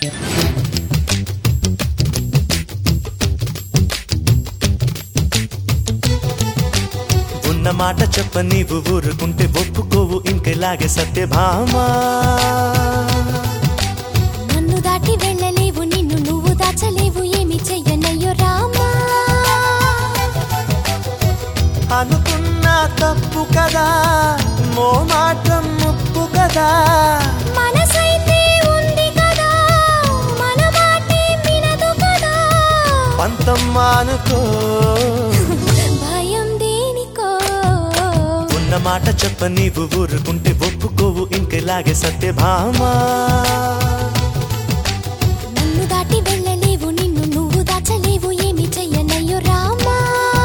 ఉన్న మాట చెప్ప నీవు ఊరుకుంటే ఒప్పుకోవు ఇంకెలాగే సత్యభామా నన్ను దాటి వెళ్ళలేవు నిన్ను నువ్వు దాచలేవు ఏమి చెయ్యనయ్యో రామా అనుకున్నా తప్పు కదా మో మాటం ముప్పు కదా మనసైతే ఉంది కదా మన మాటే వినదు కదా పంతం మానుకో భయం దేనికో ఉన్న మాట చెప్ప నీవు ఊరుకుంటే ఒప్పుకోవు ఇంకెలాగే సత్యభామా నన్ను దాటి వెళ్ళలేవు నిన్ను నువ్వు దాచలేవు ఏమి చెయ్యనయ్యో రామా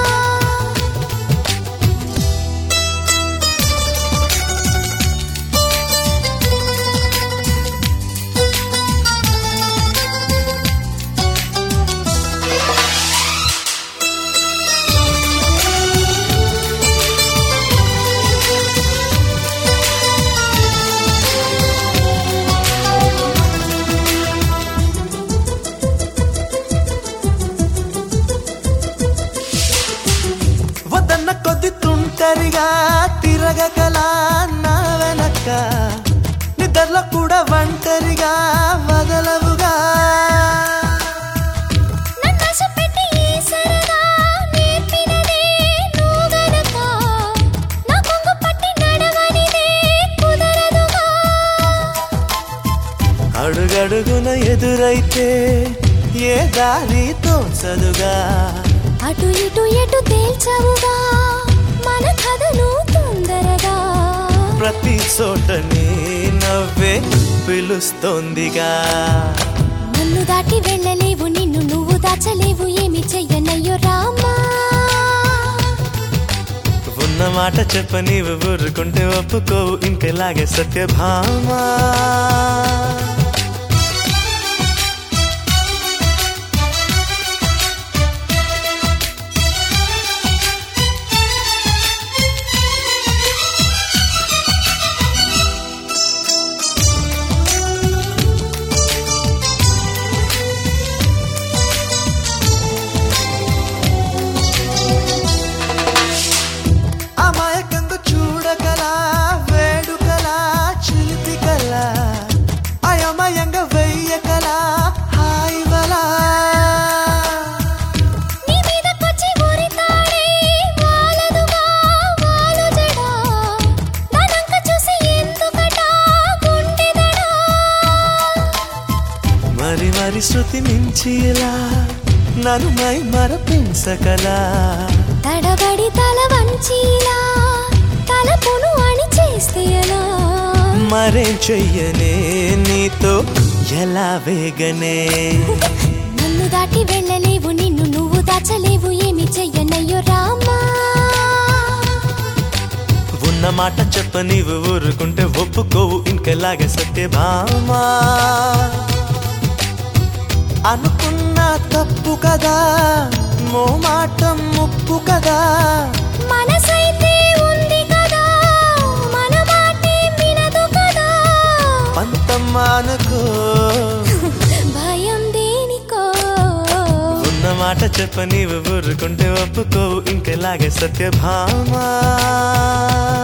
వదన్న కొద్ది తుంటరిగా తిరగకలా నా వెనక నిద్రలో కూడా ఒంటరిగా వదలవుగా నన్ను ఆశపెట్టి ఈ సరదా నేర్పినదే నువ్వు గనక నా కొంగు పట్టి నడవనిదే కుదరదుగా అడుగడుగున ఎదురైతే ఏ దారి తోచదుగా అటు ఇటు ఎటు తేల్చవుగా మన కథను తొందరగా ప్రతి చోట నీ నవ్వే పిలుస్తోందిగా నన్ను దాటి వెళ్ళలేవు నిన్ను నువ్వు దాచలేవు ఏమి చెయ్యనయ్యో రామా ఉన్న మాట చెప్ప నీవు ఊరుకుంటే ఒప్పుకోవు ఇంకెలాగే సత్యభామా అమాయకంగా చూడగలా వేడుకలా చిలిపికలా అయమయంగా వెయ్యకలా హాయివలా నీ మీదకొచ్చి ఊరితాడే వాలదుగా వాలు జడా దానంక చూసి ఎందుకట గుండెదడా మరి మరి శృతి మించి ఇలా నన్ను మై మరపించకలా తడబడి తల వంచిలా తలపును అని చేస్తే ఎలా మరేం చెయ్యనే నీతో ఎలా వేగనే నన్ను దాటి వెళ్ళలేవు నిన్ను నువ్వు దాచలేవు ఏమి చెయ్యనయ్యో రామా ఉన్న మాట చెప్ప నీవు ఊరుకుంటే ఒప్పుకోవు ఇంకెలాగే సత్యభామా అనుకున్నా తప్పు కదా మో మాటం ముప్పు కదా మనసైతే ఉంది కదా మన మాటే వినదు కదా పంతం మానుకో భయం దేనికో ఉన్న మాట చెప్ప నీవు ఊరుకుంటే ఒప్పుకోవు ఇంకెలాగే సత్యభామా